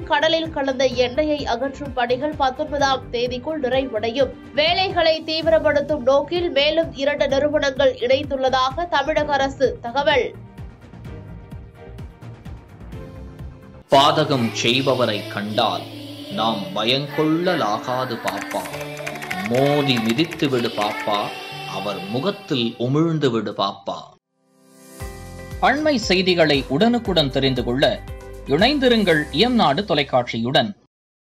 கடலில் கலந்த எண்ணெயை அகற்றும் பணிகள் பத்தொன்பதாம் தேதிக்குள் நிறைவடையும் வேலைகளை தீவிரப்படுத்தும் நோக்கில் மேலும் இரண்டு நிறுவனங்கள் இணைத்துள்ளதாக தமிழக அரசு தகவல் பாதகம் செய்பவரை கண்டால் நாம் பயங்கொள்ளலாகாது பாப்பா மோதி மிதித்து விடு பாப்பா அவர் முகத்தில் உமிழ்ந்து விடு பாப்பா அண்மை செய்திகளை உடனுக்குடன் தெரிந்து கொள்ள இணைந்திருங்கள் எம் நாடு தொலைக்காட்சியுடன்